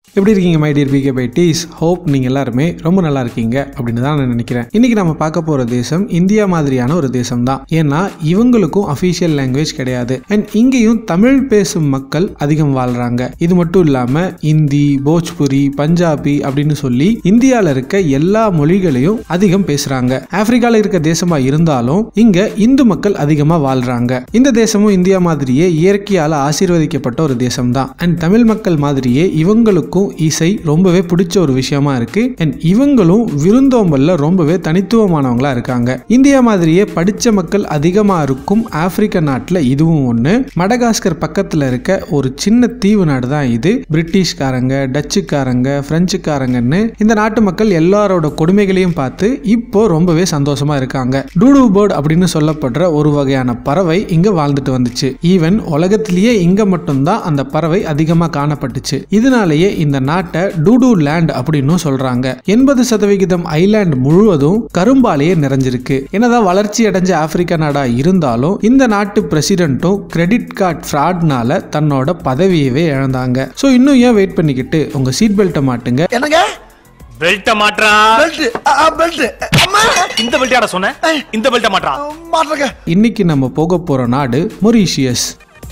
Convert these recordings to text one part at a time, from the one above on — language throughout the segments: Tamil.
எப்படி இருக்கீங்க my dear PK bytes hope நீங்கள் எல்லாருமே ரொம்ப நல்லா இருக்கீங்க அப்படின்னு தான் நான் நினைக்கிறேன் இன்னைக்கு நம்ம பார்க்க போகிற தேசம் இந்தியா மாதிரியான ஒரு தேசம் தான் ஏன்னா இவங்களுக்கும் அஃபீஷியல் லாங்குவேஜ் கிடையாது அண்ட் இங்கேயும் தமிழ் பேசும் மக்கள் அதிகம் வாழ்றாங்க இது மட்டும் இல்லாமல் இந்தி போஜ்புரி பஞ்சாபி அப்படின்னு சொல்லி இந்தியாவில் இருக்க எல்லா மொழிகளையும் அதிகம் பேசுறாங்க ஆப்பிரிக்கால இருக்க தேசமா இருந்தாலும் இங்க இந்து மக்கள் அதிகமா வாழ்றாங்க இந்த தேசமும் இந்தியா மாதிரியே இயற்கையால ஆசீர்வதிக்கப்பட்ட ஒரு தேசம் தான் அண்ட் தமிழ் மக்கள் மாதிரியே இவங்களுக்கும் இசை ரொம்பவே பிடிச்ச ஒரு விஷயமா இருக்கு அண்ட் இவங்களும் விருந்தோம்பல்ல ரொம்பவே தனித்துவமானவங்களா இருக்காங்க இந்தியா மாதிரியே படிச்ச மக்கள் அதிகமா இருக்கும் ஆப்பிரிக்க நாட்டுல இதுவும் ஒண்ணு மடகாஸ்கர் பக்கத்துல இருக்க ஒரு சின்ன தீவு நாடு தான் இது பிரிட்டிஷ்காரங்க டச்சுக்காரங்க பிரெஞ்சுக்காரங்கன்னு இந்த நாட்டு மக்கள் எல்லாரோட கொடுமைகளையும் பார்த்து இப்போ ரொம்பவே சந்தோஷமா இருக்காங்க டூடு பேர்ட் அப்படின்னு சொல்லப்படுற ஒரு வகையான பறவை இங்க வாழ்ந்துட்டு வந்துச்சு ஈவன் உலகத்திலேயே இங்க மட்டும்தான் அந்த பறவை அதிகமா காணப்பட்டுச்சு இதனாலேயே இந்த நாட்டை டூடு லேண்ட் அப்படின்னு சொல்றாங்க எண்பது சதவிகிதம் ஐலாண்ட் முழுவதும் கரும்பாலேயே நிறைஞ்சிருக்கு என்னதான் வளர்ச்சி அடைஞ்ச ஆப்பிரிக்கா நாடா இருந்தாலும் இந்த நாட்டு பிரசிடென்ட்டும் கிரெடிட் கார்டு ஃப்ராட்னால தன்னோட பதவியவே இழந்தாங்க ஸோ இன்னும் ஏன் வெயிட் பண்ணிக்கிட்டு உங்க சீட் பெல்ட்டை மாட்டுங்க என்னங்க பெல்ட்ட மாட்றா பெல்ட் பெல்ட் அம்மா இந்த பெல்ட்டாட சொன்ன இந்த பெல்ட்ட மாட்றா மாட்டுறங்க இன்னைக்கு நம்ம போக போற நாடு மொரீஷியஸ்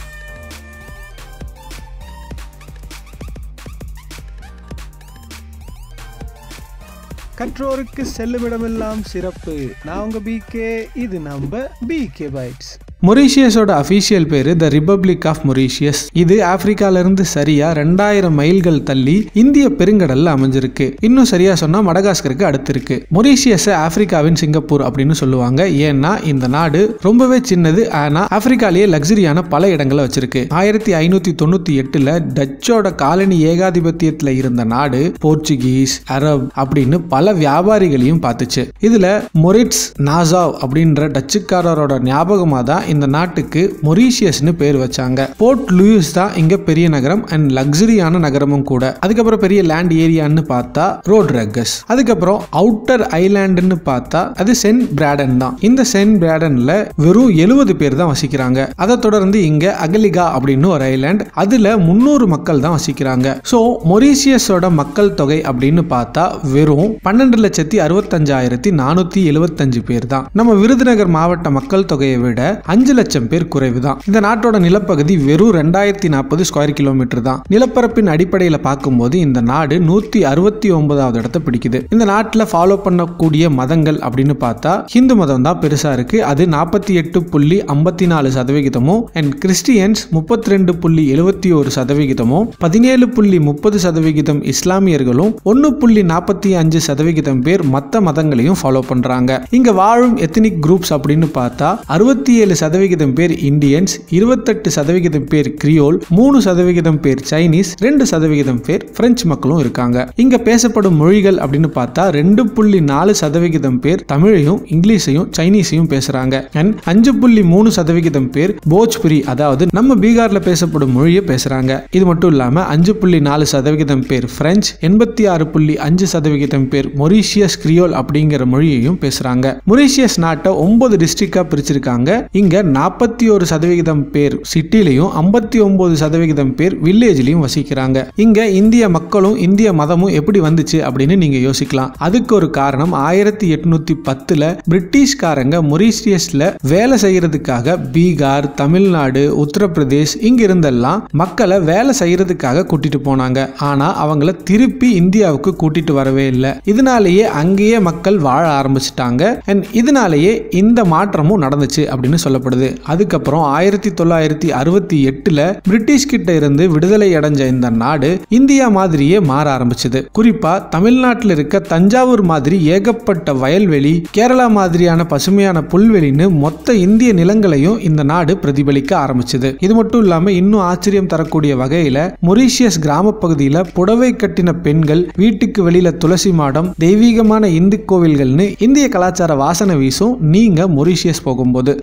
கற்றோருக்கு செல்லுமிடமெல்லாம் சிறப்பு நான் உங்க பிகே இது நம்ம பிகே பைட்ஸ் மொரீஷியஸோட அஃபீஷியல் பேரு த ரிபப்ளிக் ஆஃப் மொரீஷியஸ் இது ஆப்பிரிக்கால இருந்து சரியா ரெண்டாயிரம் மைல்கள் தள்ளி இந்திய பெருங்கடல்ல அமைஞ்சிருக்கு இன்னும் சரியா சொன்னா மடகாஸ்கருக்கு அடுத்து இருக்கு மொரீஷியஸ் ஆப்பிரிக்காவின் சிங்கப்பூர் அப்படின்னு சொல்லுவாங்க ஏன்னா இந்த நாடு ரொம்பவே சின்னது ஆனா ஆப்பிரிக்காலேயே லக்ஸரியான பல இடங்களை வச்சிருக்கு ஆயிரத்தி ஐநூத்தி தொண்ணூத்தி எட்டுல டச்சோட காலனி ஏகாதிபத்தியத்துல இருந்த நாடு போர்ச்சுகீஸ் அரப் அப்படின்னு பல வியாபாரிகளையும் பார்த்துச்சு இதுல மொரிட்ஸ் நாசாவ் அப்படின்ற டச்சுக்காரரோட ஞாபகமா தான் இந்த நாட்டுக்கு மொரீஷியஸ்னு பேர் வச்சாங்க போர்ட் லூயிஸ் தான் இங்க பெரிய நகரம் அண்ட் லக்ஸரியான நகரமும் கூட அதுக்கப்புறம் பெரிய லேண்ட் ஏரியான்னு பார்த்தா ரோட் ரக்கஸ் அதுக்கப்புறம் அவுட்டர் ஐலாண்டுன்னு பார்த்தா அது சென்ட் பிராடன் தான் இந்த சென்ட் பிராடன்ல வெறும் எழுபது பேர் தான் வசிக்கிறாங்க அதை தொடர்ந்து இங்க அகலிகா அப்படின்னு ஒரு ஐலாண்ட் அதுல முன்னூறு மக்கள் தான் வசிக்கிறாங்க ஸோ மொரீஷியஸோட மக்கள் தொகை அப்படின்னு பார்த்தா வெறும் பன்னெண்டு லட்சத்தி அறுபத்தஞ்சாயிரத்தி நானூத்தி எழுபத்தஞ்சு பேர் தான் நம்ம விருதுநகர் மாவட்ட மக்கள் தொகையை விட அஞ்சு லட்சம் பேர் குறைவு தான் இந்த நாட்டோட நிலப்பகுதி வெறும் ரெண்டாயிரத்தி நாற்பது ஸ்கொயர் கிலோமீட்டர் தான் நிலப்பரப்பின் அடிப்படையில் பார்க்கும்போது இந்த நாடு நூத்தி அறுபத்தி ஒன்பதாவது இடத்தை பிடிக்குது இந்த நாட்டில் ஃபாலோ பண்ணக்கூடிய மதங்கள் அப்படின்னு பார்த்தா ஹிந்து மதம் தான் பெருசா இருக்கு அது நாற்பத்தி எட்டு புள்ளி ஐம்பத்தி நாலு சதவிகிதமும் அண்ட் கிறிஸ்டியன்ஸ் முப்பத்தி ரெண்டு புள்ளி எழுபத்தி ஒரு சதவிகிதமும் பதினேழு புள்ளி முப்பது சதவிகிதம் இஸ்லாமியர்களும் ஒன்று புள்ளி நாற்பத்தி அஞ்சு சதவிகிதம் பேர் மற்ற மதங்களையும் ஃபாலோ பண்றாங்க இங்க வாழும் எத்தனிக் குரூப்ஸ் அப்படின்னு பார்த்தா அறுபத்தி ஏழு சதவிகிதம் பேர் இந்தியன்ஸ் இருபத்தெட்டு சதவிகிதம் பேர் கிரியோல் மூணு சதவிகிதம் பேர் சைனீஸ் ரெண்டு சதவிகிதம் பேர் பிரெஞ்சு மக்களும் இருக்காங்க இங்க பேசப்படும் மொழிகள் அப்படின்னு பார்த்தா ரெண்டு புள்ளி நாலு சதவிகிதம் பேர் தமிழையும் இங்கிலீஷையும் சைனீஸையும் பேசுறாங்க அண்ட் அஞ்சு புள்ளி மூணு சதவிகிதம் பேர் போஜ்புரி அதாவது நம்ம பீகார்ல பேசப்படும் மொழியை பேசுறாங்க இது மட்டும் இல்லாம அஞ்சு புள்ளி நாலு சதவிகிதம் பேர் பிரெஞ்சு எண்பத்தி ஆறு புள்ளி அஞ்சு சதவிகிதம் பேர் மொரீஷியஸ் கிரியோல் அப்படிங்கிற மொழியையும் பேசுறாங்க மொரீஷியஸ் நாட்டை ஒன்பது டிஸ்ட்ரிக்டா பிரிச்சிருக்காங்க இங்க நாற்பத்தி ஒரு சதவிகிதம் பேர் சிட்டிலையும் ஐம்பத்தி ஒன்பது சதவிகிதம் பேர் வில்லேஜ்லயும் வசிக்கிறாங்க இங்க இந்திய மக்களும் இந்திய மதமும் எப்படி வந்துச்சு அப்படின்னு நீங்க யோசிக்கலாம் அதுக்கு ஒரு காரணம் ஆயிரத்தி எட்நூத்தி பத்துல பிரிட்டிஷ்காரங்க மொரீஷியஸ்ல வேலை செய்யறதுக்காக பீகார் தமிழ்நாடு உத்தரப்பிரதேஷ் இங்க இருந்தெல்லாம் மக்களை வேலை செய்யறதுக்காக கூட்டிட்டு போனாங்க ஆனா அவங்கள திருப்பி இந்தியாவுக்கு கூட்டிட்டு வரவே இல்லை இதனாலேயே அங்கேயே மக்கள் வாழ ஆரம்பிச்சிட்டாங்க அண்ட் இதனாலேயே இந்த மாற்றமும் நடந்துச்சு அப்படின்னு சொல்லப்படுது அதுக்கப்புறம் ஆயிரத்தி தொள்ளாயிரத்தி அறுபத்தி எட்டுல பிரிட்டிஷ் கிட்ட இருந்து விடுதலை அடைஞ்ச இந்த நாடு இந்தியா மாதிரியே மாற ஆரம்பிச்சது குறிப்பா தமிழ்நாட்டில் இருக்க தஞ்சாவூர் மாதிரி ஏகப்பட்ட வயல்வெளி கேரளா மாதிரியான பசுமையான புல்வெளின்னு மொத்த இந்திய நிலங்களையும் இந்த நாடு பிரதிபலிக்க ஆரம்பிச்சது இது மட்டும் இல்லாம இன்னும் ஆச்சரியம் தரக்கூடிய வகையில மொரீஷியஸ் கிராம பகுதியில புடவை கட்டின பெண்கள் வீட்டுக்கு வெளியில துளசி மாடம் தெய்வீகமான இந்து கோவில்கள்னு இந்திய கலாச்சார வாசனை வீசும் நீங்க மொரீஷியஸ் போகும்போது இங்க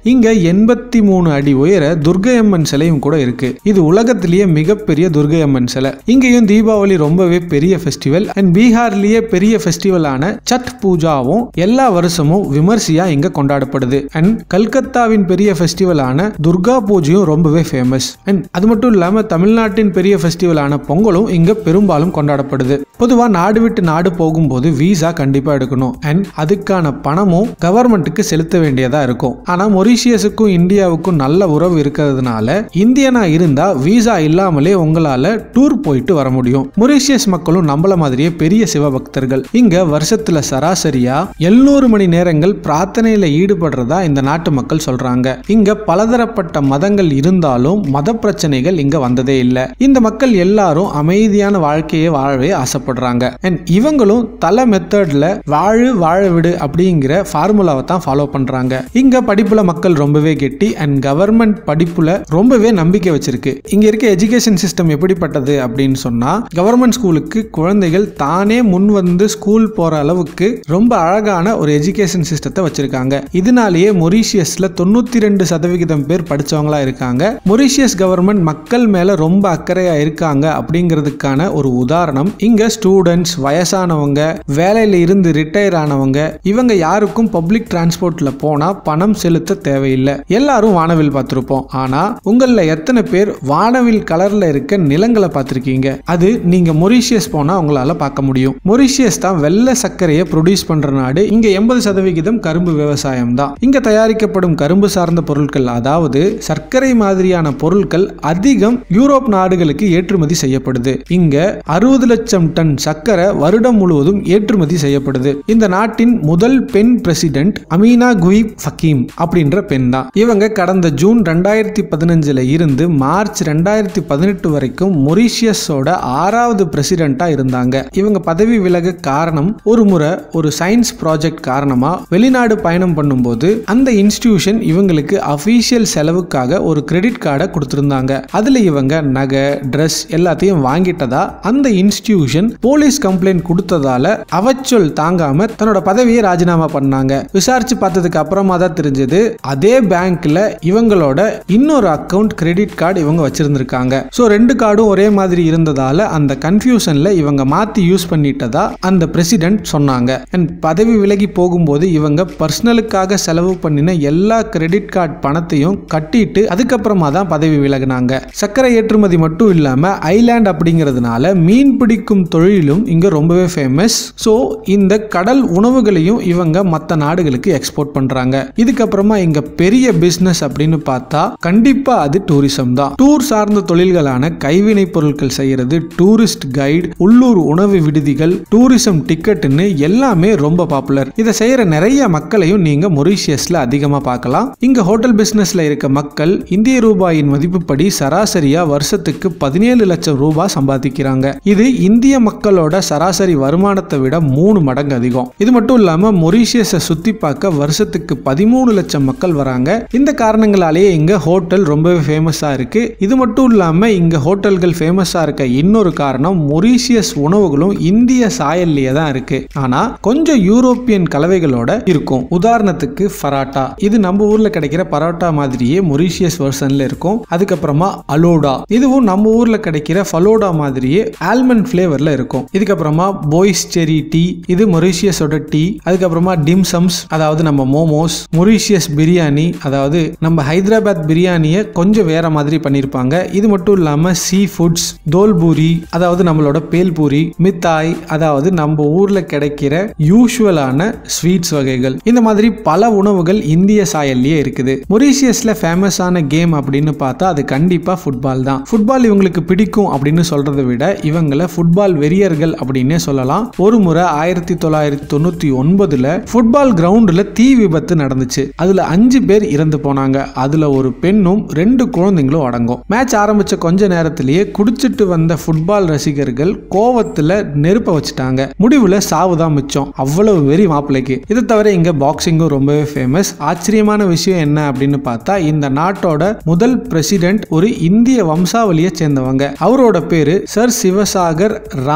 எண்பத்தி மூணு அடி உயர துர்கையம்மன் சிலையும் கூட இருக்கு இது உலகத்திலேயே மிகப்பெரிய துர்கையம்மன் சிலை இங்கேயும் தீபாவளி ரொம்பவே பெரிய ஃபெஸ்டிவல் அண்ட் பீகார்லயே பெரிய ஃபெஸ்டிவலான சட் பூஜாவும் எல்லா வருஷமும் விமர்சையா இங்க கொண்டாடப்படுது அண்ட் கல்கத்தாவின் பெரிய ஃபெஸ்டிவலான துர்கா பூஜையும் ரொம்பவே ஃபேமஸ் அண்ட் அது மட்டும் இல்லாம தமிழ்நாட்டின் பெரிய ஃபெஸ்டிவலான பொங்கலும் இங்க பெரும்பாலும் கொண்டாடப்படுது பொதுவா நாடு விட்டு நாடு போகும்போது விசா கண்டிப்பா எடுக்கணும் அண்ட் அதுக்கான பணமும் கவர்மெண்ட்டுக்கு செலுத்த வேண்டியதா இருக்கும் ஆனா மொரீஷியஸுக்கும் இந்தியாவுக்கும் நல்ல உறவு இருக்கிறதுனால இந்தியனா இருந்தா விசா இல்லாமலே உங்களால டூர் போயிட்டு வர முடியும் மொரீஷியஸ் மக்களும் நம்மள மாதிரியே பெரிய சிவபக்தர்கள் இங்க வருஷத்துல சராசரியா எழுநூறு மணி நேரங்கள் பிரார்த்தனையில ஈடுபடுறதா இந்த நாட்டு மக்கள் சொல்றாங்க இங்க பலதரப்பட்ட மதங்கள் இருந்தாலும் மத பிரச்சனைகள் இங்க வந்ததே இல்லை இந்த மக்கள் எல்லாரும் அமைதியான வாழ்க்கையை வாழவே ஆசைப்படுறாங்க அண்ட் இவங்களும் தல மெத்தட்ல வாழு வாழ விடு அப்படிங்கிற ஃபார்முலாவை தான் ஃபாலோ பண்றாங்க இங்க படிப்புல மக்கள் ரொம்பவே கெட்டி அண்ட் கவர்மெண்ட் படிப்புல ரொம்பவே நம்பிக்கை வச்சிருக்கு இங்க இருக்க எஜுகேஷன் சிஸ்டம் எப்படிப்பட்டது அப்படின்னு சொன்னா கவர்மெண்ட் ஸ்கூலுக்கு குழந்தைகள் தானே முன் வந்து ஸ்கூல் போற அளவுக்கு ரொம்ப அழகான ஒரு எஜுகேஷன் சிஸ்டத்தை வச்சிருக்காங்க இதனாலேயே மொரீஷியஸ்ல தொண்ணூத்தி ரெண்டு சதவிகிதம் பேர் படிச்சவங்களா இருக்காங்க மொரீஷியஸ் கவர்மெண்ட் மக்கள் மேல ரொம்ப அக்கறையா இருக்காங்க அப்படிங்கிறதுக்கான ஒரு உதாரணம் இங்க ஸ்டூடெண்ட்ஸ் வயசானவங்க வேலையில இருந்து ரிட்டையர் ஆனவங்க இவங்க யாருக்கும் பப்ளிக் டிரான்ஸ்போர்ட்ல போனா பணம் செலுத்த தேவையில்லை எல்லாரும் வானவில் பார்த்திருப்போம் ஆனா உங்கள எத்தனை பேர் வானவில் கலர்ல இருக்க நிலங்களை பார்த்திருக்கீங்க அது நீங்க மொரீஷியஸ் போனா உங்களால பார்க்க முடியும் மொரீஷியஸ் தான் வெள்ளை சர்க்கரையை ப்ரொடியூஸ் பண்ற நாடு இங்க எண்பது சதவிகிதம் கரும்பு விவசாயம் தான் இங்க தயாரிக்கப்படும் கரும்பு சார்ந்த பொருட்கள் அதாவது சர்க்கரை மாதிரியான பொருட்கள் அதிகம் யூரோப் நாடுகளுக்கு ஏற்றுமதி செய்யப்படுது இங்க அறுபது லட்சம் டன் சர்க்கரை வருடம் முழுவதும் ஏற்றுமதி செய்யப்படுது இந்த நாட்டின் முதல் பெண் பிரசிடென்ட் அமீனா குயிப் ஃபக்கீம் அப்படின்ற பெண் தான் இவங்க கடந்த ஜூன் ரெண்டாயிரத்தி பதினஞ்சுல இருந்து மார்ச் ரெண்டாயிரத்தி பதினெட்டு வரைக்கும் மொரீஷியஸோட ஆறாவது பிரசிடென்ட்டா இருந்தாங்க இவங்க பதவி விலக காரணம் ஒரு முறை ஒரு சயின்ஸ் ப்ராஜெக்ட் காரணமா வெளிநாடு பயணம் பண்ணும்போது அந்த இன்ஸ்டிடியூஷன் இவங்களுக்கு அபிஷியல் செலவுக்காக ஒரு கிரெடிட் கார்டை கொடுத்திருந்தாங்க அதுல இவங்க நகை ட்ரெஸ் எல்லாத்தையும் வாங்கிட்டதா அந்த இன்ஸ்டிடியூஷன் போலீஸ் கம்ப்ளைண்ட் கொடுத்ததால அவச்சொல் தாங்காம தன்னோட பதவியை ராஜினாமா பண்ணாங்க விசாரிச்சு பார்த்ததுக்கு அப்புறமா தான் தெரிஞ்சது அதே பேங்க்ல இவங்களோட இன்னொரு அக்கவுண்ட் கிரெடிட் கார்டு இவங்க வச்சிருந்திருக்காங்க ஸோ ரெண்டு கார்டும் ஒரே மாதிரி இருந்ததால அந்த கன்ஃபியூஷன்ல இவங்க மாத்தி யூஸ் பண்ணிட்டதா அந்த பிரசிடென்ட் சொன்னாங்க அண்ட் பதவி விலகி போகும்போது இவங்க பர்சனலுக்காக செலவு பண்ணின எல்லா கிரெடிட் கார்டு பணத்தையும் கட்டிட்டு அதுக்கப்புறமா தான் பதவி விலகினாங்க சர்க்கரை ஏற்றுமதி மட்டும் இல்லாம ஐலாண்ட் அப்படிங்கிறதுனால மீன் பிடிக்கும் தொழிலும் இங்க ரொம்பவே ஃபேமஸ் ஸோ இந்த கடல் உணவுகளையும் இவங்க மற்ற நாடுகளுக்கு எக்ஸ்போர்ட் பண்றாங்க இதுக்கப்புறமா இங்க பெரிய பிசினஸ் அப்படின்னு பார்த்தா கண்டிப்பா அது டூரிசம் தான் டூர் சார்ந்த தொழில்களான கைவினை பொருட்கள் செய்யறது டூரிஸ்ட் கைடு உள்ளூர் உணவு விடுதிகள் டூரிசம் டிக்கெட்னு எல்லாமே ரொம்ப பாப்புலர் இதை செய்யற நிறைய மக்களையும் நீங்க மொரீஷியஸ்ல அதிகமா பார்க்கலாம் இங்க ஹோட்டல் பிசினஸ்ல இருக்க மக்கள் இந்திய ரூபாயின் மதிப்புப்படி சராசரியா வருஷத்துக்கு பதினேழு லட்சம் ரூபாய் சம்பாதிக்கிறாங்க இது இந்திய மக்களோட சராசரி வருமானத்தை விட மூணு மடங்கு அதிகம் இது மட்டும் இல்லாம மொரீஷியஸை சுத்தி பார்க்க வருஷத்துக்கு பதிமூணு லட்சம் மக்கள் வராங்க இந்த காரணங்களாலேயே இங்க ஹோட்டல் ரொம்பவே ஃபேமஸா இருக்கு இது மட்டும் இல்லாம இங்க ஹோட்டல்கள் ஃபேமஸா இருக்க இன்னொரு காரணம் மொரீஷியஸ் உணவுகளும் இந்திய சாயல்லையே தான் இருக்கு ஆனா கொஞ்சம் யூரோப்பியன் கலவைகளோட இருக்கும் உதாரணத்துக்கு பராட்டா இது நம்ம ஊர்ல கிடைக்கிற பரோட்டா மாதிரியே மொரீஷியஸ் வெர்ஷன்ல இருக்கும் அதுக்கப்புறமா அலோடா இதுவும் நம்ம ஊர்ல கிடைக்கிற ஃபலோடா மாதிரியே ஆல்மண்ட் ஃபிளேவர்ல இருக்கும் இதுக்கப்புறமா போய்ஸ் செரி டீ இது மொரீஷியஸோட டீ அதுக்கப்புறமா டிம்சம்ஸ் அதாவது நம்ம மோமோஸ் மொரீஷியஸ் பிரியாணி அதாவது நம்ம ஹைதராபாத் பிரியாணியை கொஞ்சம் வேற மாதிரி பண்ணியிருப்பாங்க இது மட்டும் இல்லாம சீ ஃபுட்ஸ் தோல்பூரி அதாவது நம்மளோட பேல்பூரி மித்தாய் அதாவது நம்ம ஊர்ல கிடைக்கிற யூஷுவலான ஸ்வீட்ஸ் வகைகள் இந்த மாதிரி பல உணவுகள் இந்திய சாயல்லையே இருக்குது மொரீஷியஸ்ல ஃபேமஸான கேம் அப்படின்னு பார்த்தா அது கண்டிப்பா ஃபுட்பால் தான் ஃபுட்பால் இவங்களுக்கு பிடிக்கும் அப்படின்னு சொல்றதை விட இவங்கள ஃபுட்பால் வெறியர்கள் அப்படின்னே சொல்லலாம் ஒரு முறை ஆயிரத்தி தொள்ளாயிரத்தி தொண்ணூத்தி ஒன்பதுல ஃபுட்பால் கிரவுண்டுல தீ விபத்து நடந்துச்சு அதுல அஞ்சு பேர் இறந்து போனாங்க அதுல ஒரு பெண்ணும் ரெண்டு குழந்தைங்களும் அடங்கும் மேட்ச் ஆரம்பிச்ச கொஞ்ச நேரத்திலேயே குடிச்சிட்டு வந்த ஃபுட்பால் ரசிகர்கள் கோவத்துல நெருப்ப வச்சுட்டாங்க முடிவுல சாவு தான் மிச்சம் அவ்வளவு வெறி மாப்பிள்ளைக்கு இதை தவிர இங்க பாக்ஸிங்கும் ரொம்பவே ஃபேமஸ் ஆச்சரியமான விஷயம் என்ன அப்படின்னு பார்த்தா இந்த நாட்டோட முதல் பிரசிடென்ட் ஒரு இந்திய வம்சாவளியை சேர்ந்தவங்க அவரோட பேரு சர் சிவசாகர் ராம்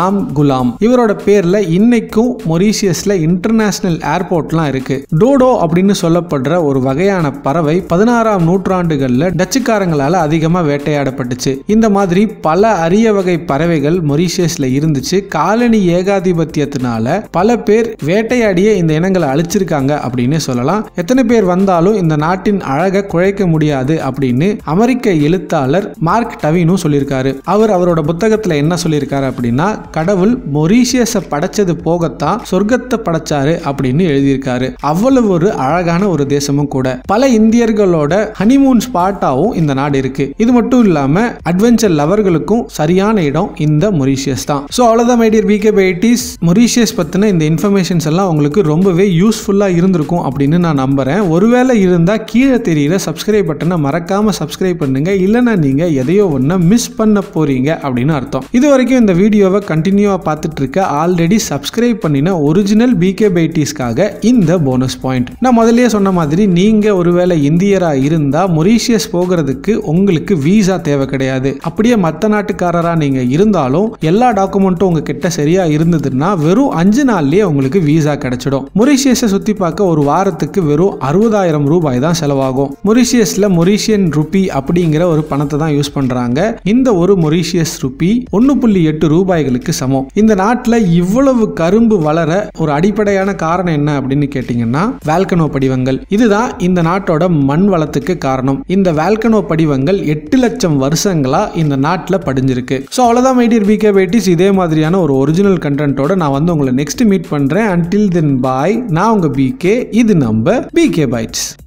ராம் குலாம் இவரோட பேர்ல இன்னைக்கும் மொரீஷியஸ்ல இன்டர்நேஷனல் ஏர்போர்ட்லாம் இருக்கு டோடோ அப்படின்னு சொல்லப்படுற ஒரு வகையான பறவை பதினாறாம் நூற்றாண்டுகள்ல டச்சுக்காரங்களால அதிகமா வேட்டையாடப்பட்டுச்சு இந்த மாதிரி பல அரிய வகை பறவைகள் மொரீஷியஸ்ல இருந்துச்சு காலனி ஏகாதிபத்தியத்தினால பல பேர் வேட்டையாடிய இந்த இனங்களை அழிச்சிருக்காங்க அப்படின்னு சொல்லலாம் எத்தனை பேர் வந்தாலும் இந்த நாட்டின் அழகை குழைக்க முடியாது அப்படின்னு அமெரிக்க எழுத்தாளர் மார்க் டவினும் சொல்லியிருக்காரு அவர் அவரோட புத்தகத்துல என்ன சொல்லியிருக்காரு அப்படின்னா கடவுள் மொரீஷியஸை படைச்சது போகத்தான் சொர்க்கத்தை படைச்சாரு அப்படின்னு எழுதியிருக்காரு அவ்வளவு ஒரு அழகான ஒரு தேசமும் கூட பல இந்தியர்களோட ஹனிமூன் ஸ்பாட்டாவும் இந்த நாடு இருக்கு இது மட்டும் இல்லாம அட்வென்ச்சர் லவர்களுக்கும் சரியான இடம் இந்த மொரீஷியஸ் தான் ஸோ அவ்வளோதான் மைடியர் பிகே பைட்டிஸ் மொரீஷியஸ் பத்தின இந்த இன்ஃபர்மேஷன்ஸ் எல்லாம் உங்களுக்கு ரொம்பவே யூஸ்ஃபுல்லா இருந்திருக்கும் அப்படின்னு நான் நம்புறேன் ஒருவேளை இருந்தா கீழே தெரியிற சப்ஸ்கிரைப் பட்டனை மறக்காம சப்ஸ்கிரைப் பண்ணுங்க இல்லைன்னா நீங்க எதையோ ஒன்று மிஸ் பண்ண போறீங்க அப்படின்னு அர்த்தம் இது வரைக்கும் இந்த வீடியோவை கண்டினியூவா பார்த்துட்டு இருக்க ஆல்ரெடி சப்ஸ்கிரைப் பண்ணின ஒரிஜினல் பிகே பைட்டிஸ்க்காக இந்த போனஸ் பாயிண்ட் நான் முதல்லயே சொன்ன மாதிரி நீங்க ஒருவேளை இந்தியரா இருந்தா மொரீஷியஸ் போகிறதுக்கு உங்களுக்கு வீசா தேவை கிடையாது அப்படியே மற்ற நாட்டுக்காரரா நீங்க இருந்தாலும் எல்லா டாக்குமெண்ட்டும் உங்ககிட்ட சரியா இருந்ததுன்னா வெறும் அஞ்சு நாள்லயே உங்களுக்கு வீசா கிடைச்சிடும் மொரீஷியஸை சுத்தி பார்க்க ஒரு வாரத்துக்கு வெறும் அறுபதாயிரம் ரூபாய் தான் செலவாகும் மொரீஷியஸ்ல மொரீஷியன் ருபி அப்படிங்கிற ஒரு பணத்தை தான் யூஸ் பண்றாங்க இந்த ஒரு மொரீஷியஸ் ருபி ஒன்னு புள்ளி எட்டு ரூபாய்களுக்கு சமம் இந்த நாட்டில் இவ்வளவு கரும்பு வளர ஒரு அடிப்படையான காரணம் என்ன அப்படின்னு கேட்டீங்கன்னா வேல்கனோ படிவங்கள் இதுதான் இந்த நாட்டோட மண் வளத்துக்கு காரணம் இந்த வேல்கனோ படிவங்கள் எட்டு லட்சம் வருஷங்களா இந்த நாட்டில் படிஞ்சிருக்கு ஸோ அவ்வளோதான் மைடியர் பிகே பேட்டிஸ் இதே மாதிரியான ஒரு ஒரிஜினல் கண்டென்ட்டோட நான் வந்து உங்களை நெக்ஸ்ட் மீட் பண்றேன் அன்டில் தென் பாய் நான் உங்க பிகே இது நம்ம பிகே பைட்ஸ்